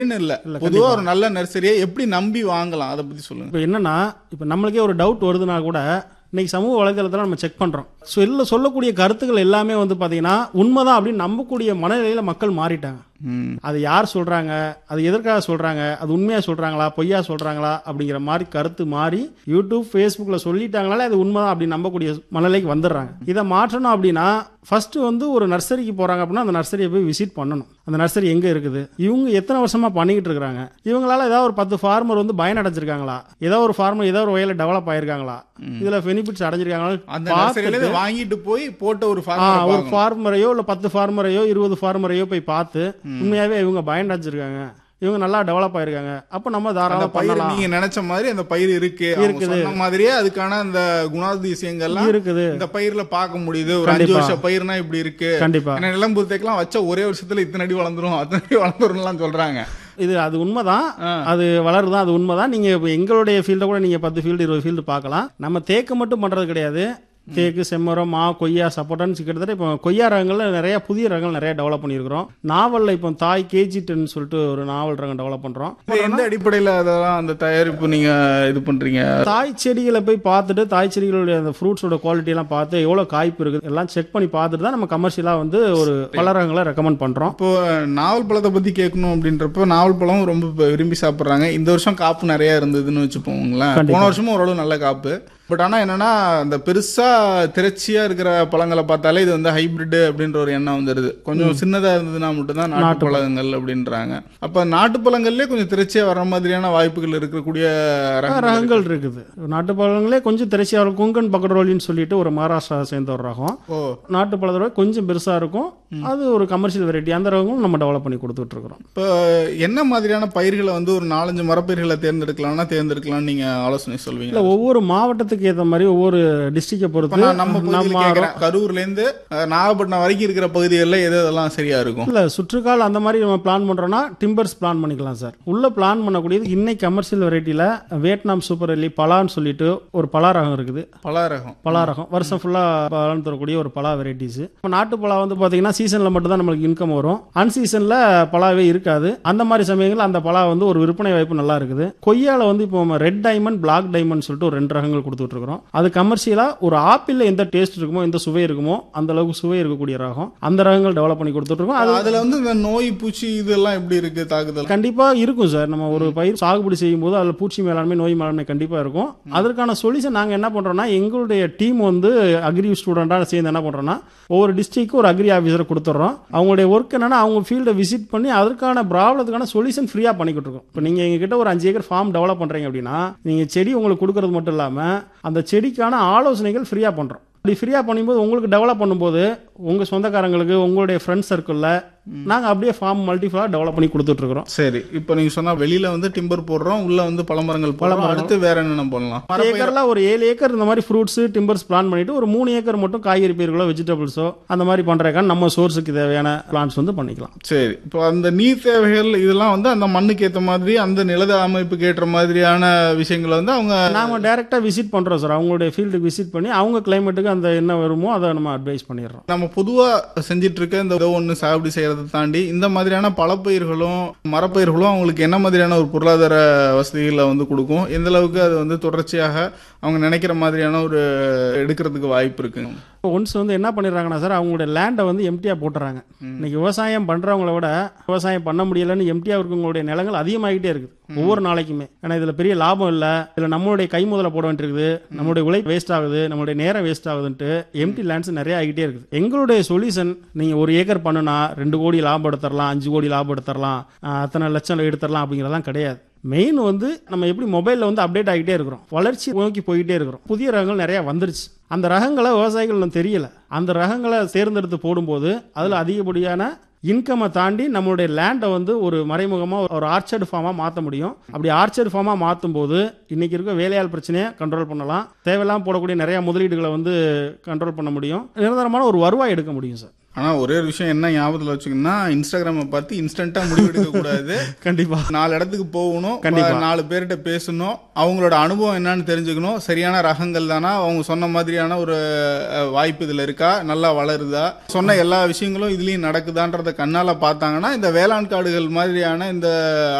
இல்ல பொதுவா ஒரு நல்ல நர்சரியை எப்படி நம்பி வாங்கலாம் அதை பத்தி சொல்லுங்க இப்போ என்னன்னா இப்போ நம்மளுக்கே ஒரு டவுட் வருதுன்னா கூட இன்னைக்கு சமூக வலைதளத்தில் நம்ம செக் பண்ணுறோம் ஸோ இதில் சொல்லக்கூடிய கருத்துக்கள் எல்லாமே வந்து பார்த்தீங்கன்னா உண்மைதான் அப்படின்னு நம்பக்கூடிய மனநிலையில் மக்கள் மாறிட்டாங்க ம். அது யார் சொல்றாங்க அது எதற்காக சொல்றாங்க அது உண்மையா சொல்றாங்களா பொய்யா சொல்றாங்களா அப்படிங்கிற மாதிரி கருத்து மாறி யூடியூப் ஃபேஸ்புக்ல சொல்லிட்டாங்கனாலே அது உண்மைதான் அப்படின்னு நம்பக்கூடிய மனநிலைக்கு வந்துடுறாங்க இதை மாற்றணும் அப்படின்னா ஃபர்ஸ்ட் வந்து ஒரு நர்சரிக்கு போறாங்க அப்படின்னா அந்த நர்சரியை போய் விசிட் பண்ணணும் அந்த நர்சரி எங்க இருக்குது இவங்க எத்தனை வருஷமா பண்ணிக்கிட்டு இருக்காங்க இவங்களால ஏதாவது ஒரு பத்து ஃபார்மர் வந்து பயனடைஞ்சிருக்காங்களா ஏதோ ஒரு ஃபார்மர் ஏதோ ஒரு வகையில டெவலப் ஆயிருக்காங்களா இதுல பெனிஃபிட்ஸ் அந்த அடைஞ்சிருக்காங்களா நர்சரியில இருந்து வாங்கிட்டு போய் போட்ட ஒரு ஆ, farmer ஒரு ஃபார்மரையோ இல்ல பத்து ஃபார்மரையோ இருபது ஃபார்மரையோ போய் பார்த்து உண்மையாவே இவங்க பயனடைஞ்சிருக்காங்க இவங்க நல்லா டெவலப் ஆயிருக்காங்க அப்ப நம்ம அந்த தாராளம் பயிர் பண்ணலாம் நீங்க நினைச்ச மாதிரி அந்த பயிர் இருக்கு அவங்க இருக்குது. சொன்ன மாதிரியே அதுக்கான அந்த குணாதிசயங்கள்லாம் இருக்குது இந்த பயிர்ல பார்க்க முடியுது ஒரு அஞ்சு கண்டிப்பா. வருஷம் பயிர்னா இப்படி இருக்கு கண்டிப்பா ஏன்னா நிலம்புத்தைக்கெல்லாம் வச்ச ஒரே வருஷத்துல இத்தனை அடி வளர்ந்துரும் அத்தனை அடி வளர்ந்துரும்லாம் சொல்றாங்க இது அது உண்மைதான் ஆ. அது வளருதான் அது உண்மைதான் நீங்க இப்ப எங்களுடைய ஃபீல்ட கூட நீங்க பத்து ஃபீல்டு இருபது ஃபீல்டு பார்க்கலாம் நம்ம தேக்கு மட்டும் பண்றது கிடையாது தேக்கு செம்மரம் மா கொய்யா சப்போட்டான்னு கிட்டத்தட்ட இப்போ கொய்யா ரகங்கள்ல நிறைய புதிய ரகங்கள் நிறைய டெவலப் பண்ணியிருக்கிறோம் நாவல்ல இப்போ தாய் கேஜி டென் சொல்லிட்டு ஒரு நாவல் ரகம் டெவலப் பண்றோம் இது எந்த அடிப்படையில அதெல்லாம் அந்த தயாரிப்பு நீங்க இது பண்றீங்க தாய் செடிகளை போய் பார்த்துட்டு தாய் செடிகளுடைய அந்த ஃப்ரூட்ஸோட குவாலிட்டி எல்லாம் பார்த்து எவ்வளோ காய்ப்பு இருக்குது எல்லாம் செக் பண்ணி பார்த்துட்டு தான் நம்ம கமர்ஷியலாக வந்து ஒரு பல ரகங்களை ரெக்கமெண்ட் பண்ணுறோம் இப்போ நாவல் பழத்தை பத்தி கேட்கணும் அப்படின்றப்ப நாவல் பழம் ரொம்ப இப்ப விரும்பி சாப்பிடுறாங்க இந்த வருஷம் காப்பு நிறைய இருந்ததுன்னு வச்சுப்போங்களேன் கண்டிப்பா. போன வருஷமும் ஓரளவு நல்ல காப்பு பட் ஆனா என்னன்னா அந்த பெருசா திரட்சியா இருக்கிற பழங்களை பார்த்தாலே இது வந்து ஹைபிரிட் அப்படின்ற ஒரு எண்ணம் வந்துருது கொஞ்சம் சின்னதா இருந்ததுன்னா மட்டும்தான் நாட்டு பழங்கள் அப்படின்றாங்க அப்ப நாட்டு பழங்கள்லயே கொஞ்சம் திரட்சியா வர்ற மாதிரியான வாய்ப்புகள் இருக்கக்கூடிய ரகங்கள் ரகங்கள் இருக்குது நாட்டு பழங்களே கொஞ்சம் திரைச்சியாக இருக்கும் குங்கன் பக்கரோலின்னு சொல்லிட்டு ஒரு மகாராஷ்டிரா சேர்ந்த ஒரு ரகம் ஓ நாட்டு பழத்தோட கொஞ்சம் பெருசாக இருக்கும் அது ஒரு கமர்ஷியல் வெரைட்டி அந்த ரகமும் நம்ம டெவலப் பண்ணி கொடுத்துட்டு இருக்கிறோம் இப்போ என்ன மாதிரியான பயிர்களை வந்து ஒரு நாலஞ்சு மரப்பயிர்களை தேர்ந்தெடுக்கலாம்னா தேர்ந்தெடுக்கலாம் நீங்க ஆலோசனை சொல்வீங்க இல்லை ஒவ்வொரு மாவட்டத்துக்கு ஏற்ற மாதிரி ஒவ்வொரு டிஸ்ட்ரிக்டை இப்ப பொறுத்து நான் நம்ம பகுதியில் நம்ம கேட்கிறேன் கரூர்ல இருந்து அஹ், நாகப்பட்டினம் வரைக்கும் இருக்கிற பகுதிகளில் எது எதெல்லாம் சரியா இருக்கும் இல்ல சுற்றுக்கால் அந்த மாதிரி நம்ம பிளான் பண்றோம்னா டிம்பர்ஸ் பிளான் பண்ணிக்கலாம் சார் உள்ள பிளான் பண்ணக்கூடியது இன்னைக்கு கமர்ஷியல் வெரைட்டில வியட்நாம் சூப்பர் எல்லி பலான்னு சொல்லிட்டு ஒரு பலா ரகம் இருக்குது பல ரகம் பலா ரகம் வருஷம் ஃபுல்லா பலன் தரக்கூடிய ஒரு பலா வெரைட்டிஸ் நாட்டு பலா வந்து பாத்தீங்கன்னா சீசன்ல மட்டும் தான் நம்மளுக்கு இன்கம் வரும் அன்சீசன்ல பலாவே இருக்காது அந்த மாதிரி சமயங்கள்ல அந்த பலா வந்து ஒரு விற்பனை வாய்ப்பு நல்லா இருக்குது கொய்யால வந்து இப்போ நம்ம ரெட் டைமண்ட் பிளாக் டைமண்ட் சொல்லிட்டு ஒரு ரெண்டு ரகங்கள் கொடுத்துட்டு இருக்கிறோம் அது கமர்ஷியலா ஒரு ஆப்பிள்ல எந்த டேஸ்ட் இருக்குமோ எந்த சுவை இருக்குமோ அந்த அளவுக்கு சுவை இருக்கக்கூடிய ரகம் அந்த ரகங்கள் டெவலப் பண்ணி கொடுத்துட்டு இருக்கோம் அது அதுல வந்து இந்த நோய் பூச்சி இதெல்லாம் எப்படி இருக்கு தாக்குதல் கண்டிப்பா இருக்கும் சார் நம்ம ஒரு பயிர் சாகுபடி செய்யும் போது அதுல பூச்சி மேலாண்மை நோய் மேலாண்மை கண்டிப்பா இருக்கும் அதற்கான சொல்யூஷன் நாங்க என்ன பண்றோம்னா எங்களுடைய டீம் வந்து அக்ரி ஸ்டூடெண்டா சேர்ந்து என்ன பண்றோம்னா ஒவ்வொரு டிஸ்ட்ரிக்ட்க்கு ஒரு அக்ரி ஆஃபீஸரை கொடுத்துட்றோம் அவங்களுடைய ஒர்க் என்னன்னா அவங்க ஃபீல்டை விசிட் பண்ணி அதற்கான ப்ராப்ளத்துக்கான சொல்யூஷன் ஃப்ரீயா பண்ணி கொடுத்துருக்கோம் இப்போ நீங்க எங்ககிட்ட ஒரு அஞ்சு ஏக்கர் ஃபார்ம் டெவலப் பண்றீங்க அப்படின்னா நீங்க செடி உங்களுக்கு கொடுக்கறது மட்டும் இல்லாம அந்த செடிக்கான ஆலோசனைகள் ஃப்ரீயா பண்றோம் அப்படி ஃப்ரீயாக பண்ணும்போது உங்களுக்கு டெவலப் பண்ணும்போது உங்கள் சொந்தக்காரங்களுக்கு உங்களுடைய ஃப்ரெண்ட்ஸ் சர்க்கிளில் நாங்கள் அப்படியே ஃபார்ம் மல்டிஃபுல்லாக டெவலப் பண்ணி கொடுத்துட்ருக்குறோம் சரி இப்போ நீங்க சொன்னா வெளியில வந்து டிம்பர் போடுறோம் உள்ள வந்து பழமரங்கள் போடுறோம் அடுத்து வேற என்னென்ன பண்ணலாம் ஏக்கர்ல ஒரு ஏழு ஏக்கர் இந்த மாதிரி ஃப்ரூட்ஸ் டிம்பர்ஸ் பிளான் பண்ணிட்டு ஒரு மூணு ஏக்கர் மட்டும் காய்கறி பயிர்களோ வெஜிடபிள்ஸோ அந்த மாதிரி பண்றதுக்கான நம்ம சோர்ஸுக்கு தேவையான பிளான்ஸ் வந்து பண்ணிக்கலாம் சரி இப்போ அந்த நீர் தேவைகள் இதெல்லாம் வந்து அந்த மண்ணுக்கு ஏத்த மாதிரி அந்த நிலத அமைப்புக்கு ஏற்ற மாதிரியான விஷயங்களை வந்து அவங்க நாம டைரக்டா விசிட் பண்றோம் சார் அவங்களுடைய ஃபீல்டுக்கு விசிட் பண்ணி அவங்க கிளைமேட்டுக்கு அந்த என்ன வருமோ அதை நம்ம அட்வைஸ் பண்ணிடுறோம் நம்ம பொதுவா செஞ்சிட்டு இருக்க இந்த ஏதோ ஒன்று சாகுபடி செய்யறதை தாண்டி இந்த மாதிரியான பழப்பயிர்களும் மரப்பயிர்களும் அவங்களுக்கு என்ன மாதிரியான ஒரு பொருளாதார வசதிகளை வந்து கொடுக்கும் எந்த அளவுக்கு அது வந்து தொடர்ச்சியாக அவங்க நினைக்கிற மாதிரியான ஒரு எடுக்கிறதுக்கு வாய்ப்பு இருக்குங்க ஒன்ஸ் வந்து என்ன பண்ணிடுறாங்கன்னா சார் அவங்களுடைய லேண்டை வந்து எம்டியாக போட்டுறாங்க இன்னைக்கு விவசாயம் பண்ணுறவங்கள விட விவசாயம் பண்ண முடியலன்னு எம்டியாக இருக்கவங்களுடைய நிலங்கள் அதிகமாகிட்டே இருக்குது ஒவ்வொரு நாளைக்குமே ஏன்னா இதில் பெரிய லாபம் இல்லை இதில் நம்மளுடைய கை முதல போட வேண்டியிருக்குது நம்மளுடைய உழைப்பு வேஸ்ட் ஆகுது நம்மளுடைய நேரம் வேஸ்ட் ஆகுதுன்ட்டு எம்டி லேண்ட்ஸ் நிறைய ஆகிட்டே இருக்குது எங்களுடைய சொல்யூஷன் நீங்கள் ஒரு ஏக்கர் பண்ணுனா ரெண்டு கோடி லாபம் எடுத்துடலாம் அஞ்சு கோடி லாபம் எடுத்துடலாம் ஆஹ் அத்தனை லட்சம் எடுத்துடலாம் அப்படிங்கிறதெல்லாம் கிடையாது மெயின் வந்து நம்ம எப்படி மொபைலில் வந்து அப்டேட் ஆகிட்டே இருக்கிறோம் வளர்ச்சி நோக்கி போயிட்டே இருக்கிறோம் புதிய ரகங்கள் நிறைய வந்துருச்சு அந்த ரகங்களை விவசாயிகள் இன்னும் தெரியல அந்த ரகங்களை தேர்ந்தெடுத்து போடும்போது அதில் அதிகப்படியான இன்கம்மை தாண்டி நம்மளுடைய லேண்டை வந்து ஒரு மறைமுகமாக ஒரு ஆர்ச்சர்டு ஃபார்மாக மாற்ற முடியும் அப்படி ஆர்ச்சர்டு ஃபார்மாக மாற்றும் போது இன்னைக்கு இருக்க வேலையாள் பிரச்சனையை கண்ட்ரோல் பண்ணலாம் தேவையில்லாமல் போடக்கூடிய நிறைய முதலீடுகளை வந்து கண்ட்ரோல் பண்ண முடியும் நிரந்தரமான ஒரு வருவாய் எடுக்க முடியும் சார் ஆனா ஒரே ஒரு விஷயம் என்ன ஞாபகத்துல வச்சுக்கணும்னா இன்ஸ்டாகிராமை பார்த்து இன்ஸ்டன்ட்டா முடிவெடுக்க கூடாது கண்டிப்பா நாலு இடத்துக்கு போகணும் கண்டிப்பா. நாலு பேர்கிட்ட பேசணும் அவங்களோட அனுபவம் என்னன்னு தெரிஞ்சுக்கணும் சரியான ரகங்கள் தானா அவங்க சொன்ன மாதிரியான ஒரு அஹ், வாய்ப்பு இதுல இருக்கா நல்லா வளருதா சொன்ன எல்லா விஷயங்களும் இதுலயும் நடக்குதான்றத கண்ணால பார்த்தாங்கன்னா இந்த வேளாண் காடுகள் மாதிரியான இந்த